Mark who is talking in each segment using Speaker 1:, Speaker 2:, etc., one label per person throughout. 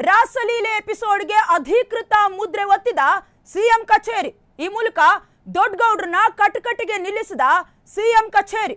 Speaker 1: ರಾಸಲೀಲೆ ಎಪಿಸೋಡ್ಗೆ ಅಧಿಕೃತ ಮುದ್ರೆ ಒತ್ತಿದ ಸಿಎಂ ಕಚೇರಿ ಈ ಮೂಲಕ ದೊಡ್ಡಗೌಡ್ರನ್ನ ಕಟಕಟಿಗೆ ನಿಲ್ಲಿಸಿದ ಸಿಎಂ ಕಚೇರಿ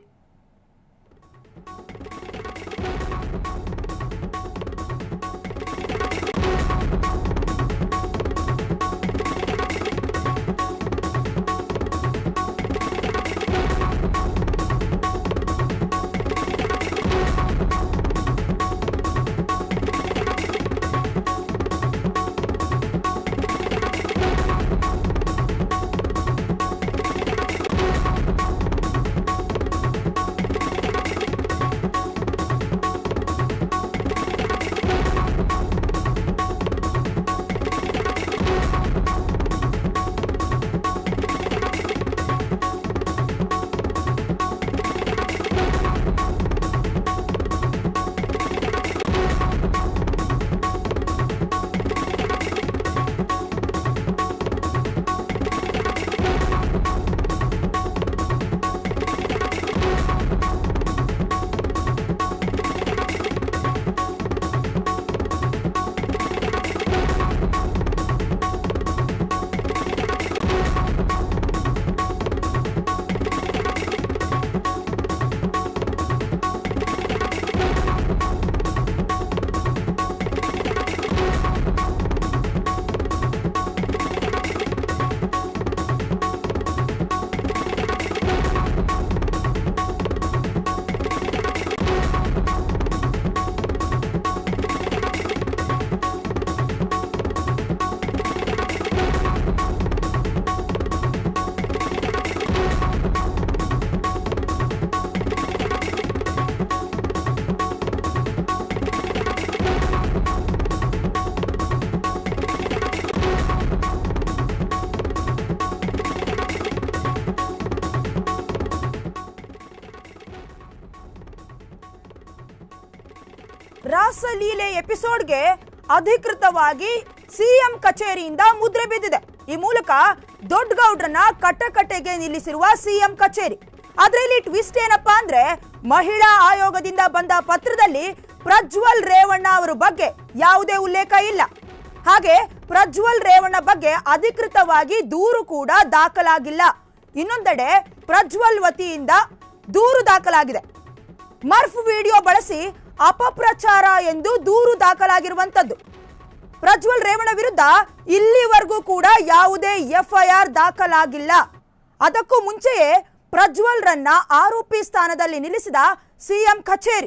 Speaker 1: ರಾಸಲೀಲೆ ಎಪಿಸೋಡ್ಗೆ ಅಧಿಕೃತವಾಗಿ ಸಿಎಂ ಕಚೇರಿಯಿಂದ ಮುದ್ರೆ ಬಿದ್ದಿದೆ ಈ ಮೂಲಕ ದೊಡ್ಡಗೌಡ್ರನ್ನ ಕಟ್ಟಕಟ್ಟೆಗೆ ನಿಲ್ಲಿಸಿರುವ ಸಿಎಂ ಕಚೇರಿ ಆದ್ರೆ ಇಲ್ಲಿ ಟ್ವಿಸ್ಟ್ ಏನಪ್ಪಾ ಅಂದ್ರೆ ಮಹಿಳಾ ಆಯೋಗದಿಂದ ಬಂದ ಪತ್ರದಲ್ಲಿ ಪ್ರಜ್ವಲ್ ರೇವಣ್ಣ ಅವರ ಬಗ್ಗೆ ಯಾವುದೇ ಉಲ್ಲೇಖ ಇಲ್ಲ ಹಾಗೆ ಪ್ರಜ್ವಲ್ ರೇವಣ್ಣ ಬಗ್ಗೆ ಅಧಿಕೃತವಾಗಿ ದೂರು ಕೂಡ ದಾಖಲಾಗಿಲ್ಲ ಇನ್ನೊಂದೆಡೆ ಪ್ರಜ್ವಲ್ ವತಿಯಿಂದ ದೂರು ದಾಖಲಾಗಿದೆ ಮರ್ಫ್ ವಿಡಿಯೋ ಬಳಸಿ ಅಪಪ್ರಚಾರ ಎಂದು ದೂರು ದಾಖಲಾಗಿರುವಂತದ್ದು ಪ್ರಜ್ವಲ್ ರೇವಣ್ಣ ವಿರುದ್ಧ ಇಲ್ಲಿವರೆಗೂ ಕೂಡ ಯಾವುದೇ ಎಫ್ಐಆರ್ ದಾಖಲಾಗಿಲ್ಲ ಅದಕ್ಕೂ ಮುಂಚೆಯೇ ಪ್ರಜ್ವಲ್ ರನ್ನ ಆರೋಪಿ ಸ್ಥಾನದಲ್ಲಿ ನಿಲ್ಲಿಸಿದ ಸಿಎಂ ಕಚೇರಿ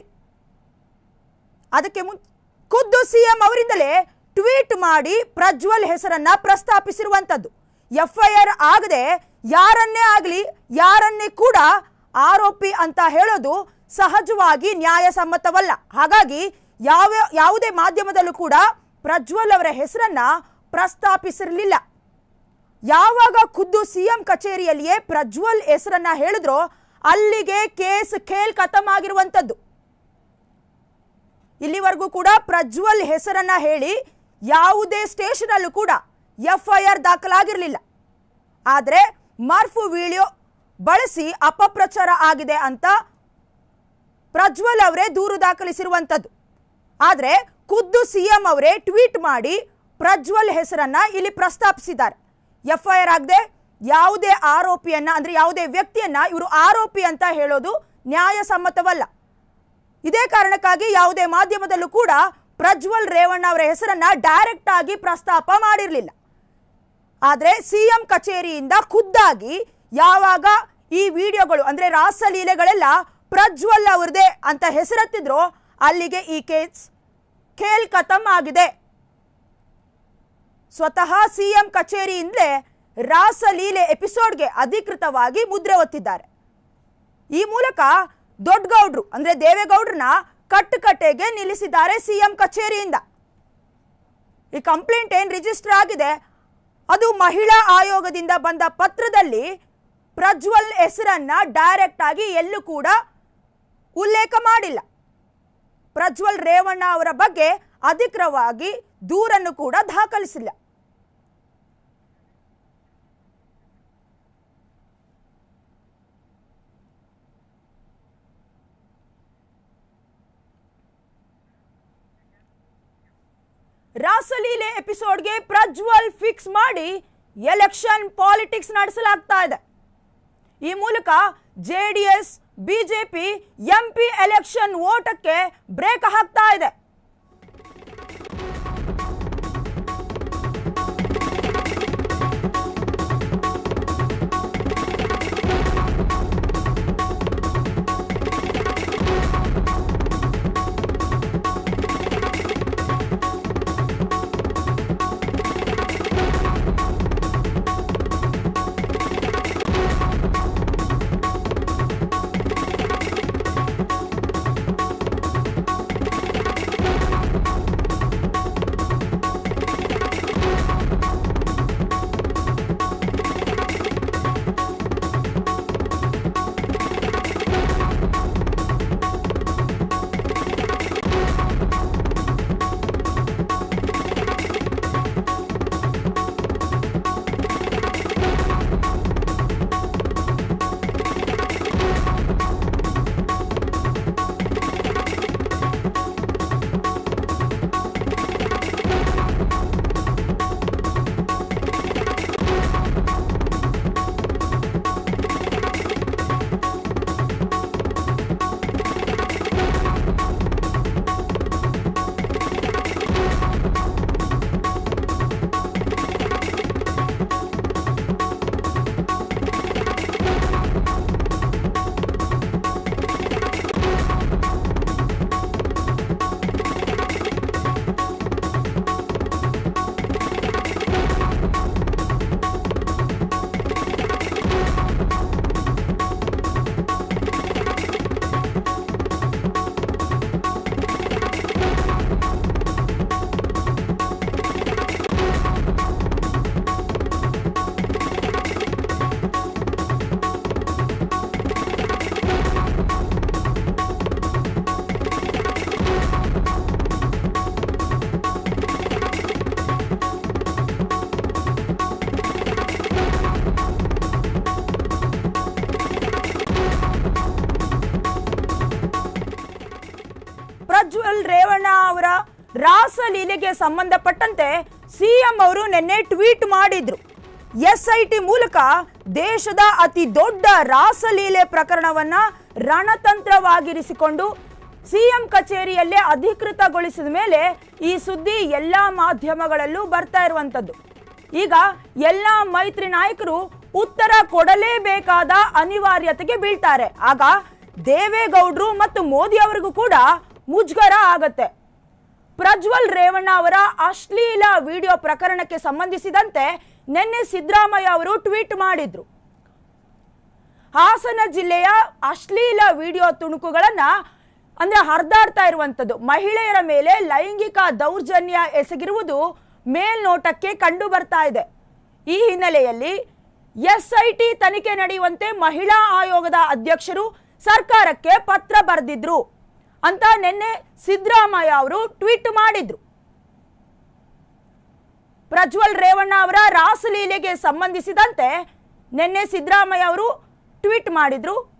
Speaker 1: ಅದಕ್ಕೆ ಮುನ್ ಖುದ್ದು ಸಿಎಂ ಅವರಿಂದಲೇ ಟ್ವೀಟ್ ಮಾಡಿ ಪ್ರಜ್ವಲ್ ಹೆಸರನ್ನ ಪ್ರಸ್ತಾಪಿಸಿರುವಂತದ್ದು ಎಫ್ಐಆರ್ ಆಗದೆ ಯಾರನ್ನೇ ಆಗಲಿ ಯಾರನ್ನೇ ಕೂಡ ಆರೋಪಿ ಅಂತ ಹೇಳೋದು ಸಹಜವಾಗಿ ನ್ಯಾಯಸಮ್ಮತವಲ್ಲ ಹಾಗಾಗಿ ಯಾವ ಯಾವುದೇ ಮಾಧ್ಯಮದಲ್ಲೂ ಕೂಡ ಪ್ರಜ್ವಲ್ ಅವರ ಹೆಸರನ್ನ ಪ್ರಸ್ತಾಪಿಸಿರಲಿಲ್ಲ ಯಾವಾಗ ಖುದ್ದು ಸಿಎಂ ಕಚೇರಿಯಲ್ಲಿಯೇ ಪ್ರಜ್ವಲ್ ಹೆಸರನ್ನ ಹೇಳಿದ್ರೋ ಅಲ್ಲಿಗೆ ಕೇಸ್ ಖೇಲ್ ಖತಮ್ ಆಗಿರುವಂತದ್ದು ಇಲ್ಲಿವರೆಗೂ ಕೂಡ ಪ್ರಜ್ವಲ್ ಹೆಸರನ್ನ ಹೇಳಿ ಯಾವುದೇ ಸ್ಟೇಷನ್ ಅಲ್ಲೂ ಕೂಡ ಎಫ್ಐಆರ್ ದಾಖಲಾಗಿರಲಿಲ್ಲ ಆದರೆ ಮರ್ಫ್ ವಿಡಿಯೋ ಬಳಸಿ ಅಪಪ್ರಚಾರ ಆಗಿದೆ ಅಂತ ಪ್ರಜ್ವಲ್ ಅವರೇ ದೂರು ದಾಖಲಿಸಿರುವಂಥದ್ದು ಆದರೆ ಖುದ್ದು ಸಿಎಂ ಅವರೇ ಟ್ವೀಟ್ ಮಾಡಿ ಪ್ರಜ್ವಲ್ ಹೆಸರನ್ನ ಇಲ್ಲಿ ಪ್ರಸ್ತಾಪಿಸಿದ್ದಾರೆ ಎಫ್ಐಆರ್ ಆಗದೆ ಯಾವುದೇ ಆರೋಪಿಯನ್ನ ಅಂದ್ರೆ ಯಾವುದೇ ವ್ಯಕ್ತಿಯನ್ನ ಇವರು ಆರೋಪಿ ಅಂತ ಹೇಳೋದು ನ್ಯಾಯಸಮ್ಮತವಲ್ಲ ಇದೇ ಕಾರಣಕ್ಕಾಗಿ ಯಾವುದೇ ಮಾಧ್ಯಮದಲ್ಲೂ ಕೂಡ ಪ್ರಜ್ವಲ್ ರೇವಣ್ಣ ಅವರ ಹೆಸರನ್ನ ಡೈರೆಕ್ಟ್ ಆಗಿ ಪ್ರಸ್ತಾಪ ಮಾಡಿರಲಿಲ್ಲ ಆದರೆ ಸಿಎಂ ಕಚೇರಿಯಿಂದ ಖುದ್ದಾಗಿ ಯಾವಾಗ ಈ ವಿಡಿಯೋಗಳು ಅಂದ್ರೆ ರಾಸಲೀಲೆಗಳೆಲ್ಲ ಪ್ರಜ್ವಲ್ ಅವರದೇ ಅಂತ ಹೆಸರೆತ್ತಿದ್ರೋ ಅಲ್ಲಿಗೆ ಈ ಕೇಸ್ ಖೇಲ್ ಖತಮ್ ಆಗಿದೆ ಸ್ವತಃ ಸಿಎಂ ಕಚೇರಿಯಿಂದಲೇ ರಾಸಲೀಲೆ ಎಪಿಸೋಡ್ಗೆ ಅಧಿಕೃತವಾಗಿ ಮುದ್ರೆ ಒತ್ತಿದ್ದಾರೆ ಈ ಮೂಲಕ ದೊಡ್ಡಗೌಡ್ರು ಅಂದ್ರೆ ದೇವೇಗೌಡ್ರನ್ನ ಕಟ್ಟುಕಟ್ಟೆಗೆ ನಿಲ್ಲಿಸಿದ್ದಾರೆ ಸಿಎಂ ಕಚೇರಿಯಿಂದ ಈ ಕಂಪ್ಲೇಂಟ್ ಏನ್ ರಿಜಿಸ್ಟರ್ ಆಗಿದೆ ಅದು ಮಹಿಳಾ ಆಯೋಗದಿಂದ ಬಂದ ಪತ್ರದಲ್ಲಿ ಪ್ರಜ್ವಲ್ ಹೆಸರನ್ನ ಡೈರೆಕ್ಟ್ ಆಗಿ ಎಲ್ಲೂ ಕೂಡ ಉಲ್ಲೇಖ ಮಾಡಿಲ್ಲ ಪ್ರಜ್ವಲ್ ರೇವಣ್ಣ ಅವರ ಬಗ್ಗೆ ಅಧಿಕೃತವಾಗಿ ದೂರನ್ನು ಕೂಡ ದಾಖಲಿಸಿಲ್ಲ ರಾಸಲೀಲೆ ಎಪಿಸೋಡ್ಗೆ ಪ್ರಜ್ವಲ್ ಫಿಕ್ಸ್ ಮಾಡಿ ಎಲೆಕ್ಷನ್ ಪಾಲಿಟಿಕ್ಸ್ ನಡೆಸಲಾಗ್ತಾ ಇದೆ ಈ ಮೂಲಕ ಜೆಡಿಎಸ್ ಬಿಜೆಪಿ ಎಂಪಿ ಎಲೆಕ್ಷನ್ ಓಟಕ್ಕೆ ಬ್ರೇಕ್ ಹಾಕ್ತಾ ಇದೆ ಪ್ರಜ್ವಲ್ ರೇವಣ್ಣ ಅವರ ರಾಸಲೀಲೆಗೆ ಸಂಬಂಧಪಟ್ಟಂತೆ ಸಿಎಂ ಅವರು ನಿನ್ನೆ ಟ್ವೀಟ್ ಮಾಡಿದ್ರು ಎಸ್ ಐ ಟಿ ಮೂಲಕ ದೇಶದ ಅತಿ ದೊಡ್ಡ ರಾಸಲೀಲೆ ಪ್ರಕರಣವನ್ನ ರಣತಂತ್ರವಾಗಿರಿಸಿಕೊಂಡು ಸಿಎಂ ಕಚೇರಿಯಲ್ಲೇ ಅಧಿಕೃತಗೊಳಿಸಿದ ಮೇಲೆ ಈ ಸುದ್ದಿ ಎಲ್ಲಾ ಮಾಧ್ಯಮಗಳಲ್ಲೂ ಬರ್ತಾ ಇರುವಂತದ್ದು ಈಗ ಎಲ್ಲಾ ಮೈತ್ರಿ ನಾಯಕರು ಉತ್ತರ ಕೊಡಲೇಬೇಕಾದ ಅನಿವಾರ್ಯತೆಗೆ ಬೀಳ್ತಾರೆ ಆಗ ದೇವೇಗೌಡರು ಮತ್ತು ಮೋದಿ ಅವರಿಗೂ ಕೂಡ ಮುಜುಗರ ಆಗತ್ತೆ ಪ್ರಜ್ವಲ್ ರೇವಣ್ಣ ಅವರ ಅಶ್ಲೀಲ ವಿಡಿಯೋ ಪ್ರಕರಣಕ್ಕೆ ಸಂಬಂಧಿಸಿದಂತೆ ನಿನ್ನೆ ಸಿದ್ದರಾಮಯ್ಯ ಅವರು ಟ್ವೀಟ್ ಮಾಡಿದ್ರು ಹಾಸನ ಜಿಲ್ಲೆಯ ಅಶ್ಲೀಲ ವಿಡಿಯೋ ತುಣುಕುಗಳನ್ನ ಅಂದ್ರೆ ಹರಿದಾಡ್ತಾ ಇರುವಂತದ್ದು ಮಹಿಳೆಯರ ಮೇಲೆ ಲೈಂಗಿಕ ದೌರ್ಜನ್ಯ ಎಸಗಿರುವುದು ಮೇಲ್ನೋಟಕ್ಕೆ ಕಂಡು ಬರ್ತಾ ಇದೆ ಈ ಹಿನ್ನೆಲೆಯಲ್ಲಿ ಎಸ್ಐಟಿ ತನಿಖೆ ನಡೆಯುವಂತೆ ಮಹಿಳಾ ಆಯೋಗದ ಅಧ್ಯಕ್ಷರು ಸರ್ಕಾರಕ್ಕೆ ಪತ್ರ ಬರೆದಿದ್ರು ಅಂತ ನಿನ್ನೆ ಸಿದ್ದರಾಮಯ್ಯ ಅವರು ಟ್ವೀಟ್ ಮಾಡಿದ್ರು ಪ್ರಜ್ವಲ್ ರೇವಣ್ಣ ಅವರ ರಾಸಲೀಲೆಗೆ ಸಂಬಂಧಿಸಿದಂತೆ ನಿನ್ನೆ ಸಿದ್ದರಾಮಯ್ಯ ಅವರು ಟ್ವೀಟ್ ಮಾಡಿದ್ರು